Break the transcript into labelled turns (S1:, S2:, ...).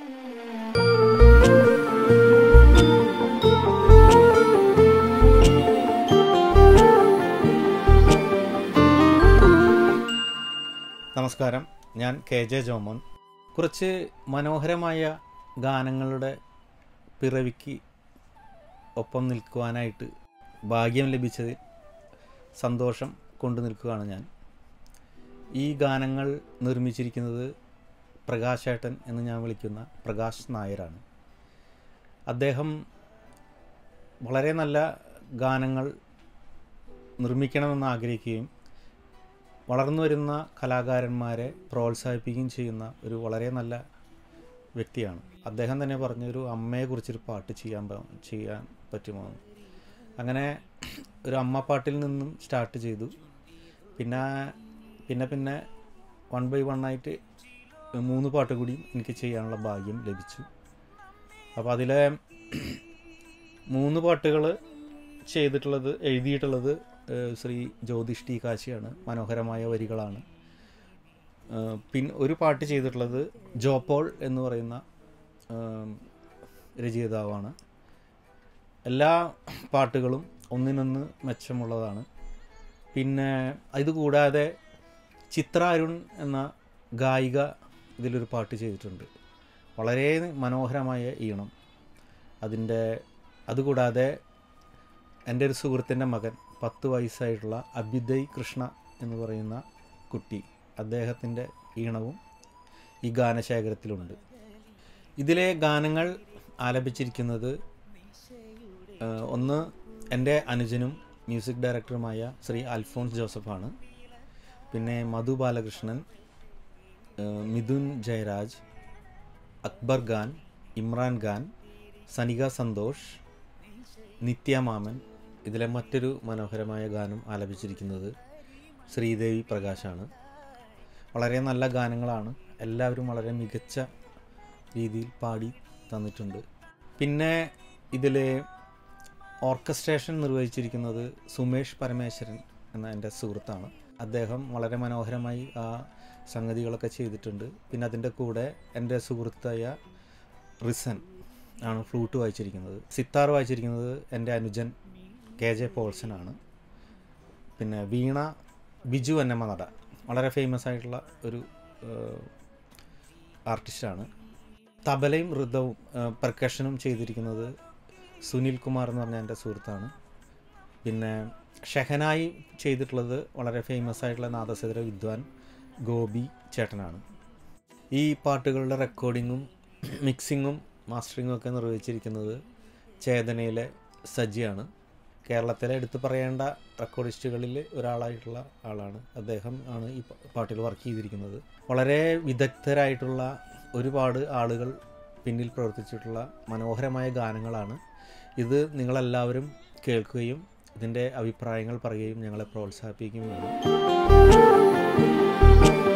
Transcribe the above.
S1: നമസ്കാരം ഞാൻ K J Jomon കുറച്ച് മനോഹരമായ ഗാനങ്ങളുടെ പിറവിക്ക് ഒപ്പം നിൽക്കുവാനായിട്ട് ഭാഗ്യം ലഭിച്ചതിൽ സന്തോഷം കൊണ്ടു നിൽക്കുകയാണ് ഞാൻ ഈ ഗാനങ്ങൾ നിർമ്മിച്ചിരിക്കുന്നത് പ്രകാശേട്ടൻ എന്ന് ഞാൻ വിളിക്കുന്ന പ്രകാശ് നായരാണ് അദ്ദേഹം വളരെ നല്ല ഗാനങ്ങൾ നിർമ്മിക്കണമെന്ന് ആഗ്രഹിക്കുകയും വളർന്നു വരുന്ന കലാകാരന്മാരെ പ്രോത്സാഹിപ്പിക്കുകയും ചെയ്യുന്ന ഒരു വളരെ നല്ല വ്യക്തിയാണ് അദ്ദേഹം തന്നെ പറഞ്ഞ ഒരു അമ്മയെക്കുറിച്ചൊരു പാട്ട് ചെയ്യാൻ പ- ചെയ്യാൻ പറ്റുമോ എന്ന്. അങ്ങനെ ഒരു അമ്മ പാട്ടിൽ നിന്നും സ്റ്റാർട്ട് ചെയ്തു പിന്നെ പിന്നെ പിന്നെ വൺ ബൈ വൺ ആയിട്ട് മൂന്ന് പാട്ട് കൂടി എനിക്ക് ചെയ്യാനുള്ള ഭാഗ്യം ലഭിച്ചു അപ്പോൾ അതിലെ മൂന്ന് പാട്ടുകൾ ചെയ്തിട്ടുള്ളത് എഴുതിയിട്ടുള്ളത് ഏഹ്, ശ്രീ ജ്യോതിഷ് ടി കാശിയാണ് മനോഹരമായ വരികളാണ് ഏഹ്, പിൻ ഒരു പാട്ട് ചെയ്തിട്ടുള്ളത് ജോപോൾ എന്ന് പറയുന്ന ഏഹ്, രചയിതാവാണ് എല്ലാ പാട്ടുകളും ഒന്നിനൊന്ന് മെച്ചമുള്ളതാണ് പിന്നെ ഇത് കൂടാതെ ചിത്ര അരുൺ എന്ന ഗായിക ഇതിലൊരു പാട്ട് ചെയ്തിട്ടുണ്ട് വളരെ മനോഹരമായ ഈണം അതിൻ്റെ അതുകൂടാതെ എൻ്റെ ഒരു സുഹൃത്തിൻ്റെ മകൻ പത്ത് വയസ്സായിട്ടുള്ള അഭ്യുദയ് കൃഷ്ണ എന്ന് പറയുന്ന കുട്ടി അദ്ദേഹത്തിൻ്റെ ഈണവും ഈ ഗാനശേഖരത്തിലുണ്ട് ഇതിലെ ഗാനങ്ങൾ ആലപിച്ചിരിക്കുന്നത് ആ, ഒന്ന് എൻ്റെ അനുജനും മ്യൂസിക് ഡയറക്ടറുമായ ശ്രീ അൽഫോൺസ് ജോസഫാണ് പിന്നെ മധു ബാലകൃഷ്ണൻ ആ, മിഥുൻ ജയരാജ് അക്ബർ ഖാൻ ഇമ്രാൻ ഖാൻ സനിക സന്തോഷ് നിത്യ മാമൻ ഇതിലെ മറ്റൊരു മനോഹരമായ ഗാനം ആലപിച്ചിരിക്കുന്നത് ശ്രീദേവി പ്രകാശാണ് വളരെ നല്ല ഗാനങ്ങളാണ് എല്ലാവരും വളരെ മികച്ച രീതിയിൽ പാടി തന്നിട്ടുണ്ട് പിന്നെ ഇതിൽ ഓർക്കസ്ട്രേഷൻ നിർവഹിച്ചിരിക്കുന്നത് സുമേഷ് പരമേശ്വരൻ എന്ന എൻ്റെ സുഹൃത്താണ് അദ്ദേഹം വളരെ മനോഹരമായി ആ സംഗതികളൊക്കെ ചെയ്തിട്ടുണ്ട് പിന്നെ അതിൻ്റെ കൂടെ എൻ്റെ സുഹൃത്തായ റിസൻ ആണ് ഫ്ലൂട്ട് വായിച്ചിരിക്കുന്നത് സിത്താർ വായിച്ചിരിക്കുന്നത് എൻ്റെ അനുജൻ കെ ജെ പോൾസൺ ആണ് പിന്നെ വീണ ബിജു എന്നമ്മ നട വളരെ ഫേമസ് ആയിട്ടുള്ള ഒരു ആർട്ടിസ്റ്റാണ് തബലയും ഋതവും പെർക്കഷനും ചെയ്തിരിക്കുന്നത് സുനിൽ കുമാർ എന്ന് പറഞ്ഞ എൻ്റെ സുഹൃത്താണ് പിന്നെ ഷെഹനായി ചെയ്തിട്ടുള്ളത് വളരെ ഫേമസ് ആയിട്ടുള്ള നാദസേതര വിദ്വാൻ ഗോപി ചേട്ടനാണ് ഈ പാട്ടുകളുടെ റെക്കോർഡിങ്ങും മിക്സിങ്ങും മാസ്റ്ററിങ്ങും ഒക്കെ നിർവഹിച്ചിരിക്കുന്നത് ചേതനയിലെ സജിയാണ് കേരളത്തിലെ എടുത്തു പറയേണ്ട റെക്കോർഡിസ്റ്റുകളിൽ ഒരാളായിട്ടുള്ള ആളാണ് അദ്ദേഹം ആണ് ഈ പ- പാട്ടിൽ വർക്ക് ചെയ്തിരിക്കുന്നത് വളരെ വിദഗ്ധരായിട്ടുള്ള ഒരുപാട് ആളുകൾ പിന്നിൽ പ്രവർത്തിച്ചിട്ടുള്ള മനോഹരമായ ഗാനങ്ങളാണ് ഇത് നിങ്ങളെല്ലാവരും കേൾക്കുകയും ഇതിൻ്റെ അഭിപ്രായങ്ങൾ പറയുകയും ഞങ്ങളെ പ്രോത്സാഹിപ്പിക്കുകയും വേണം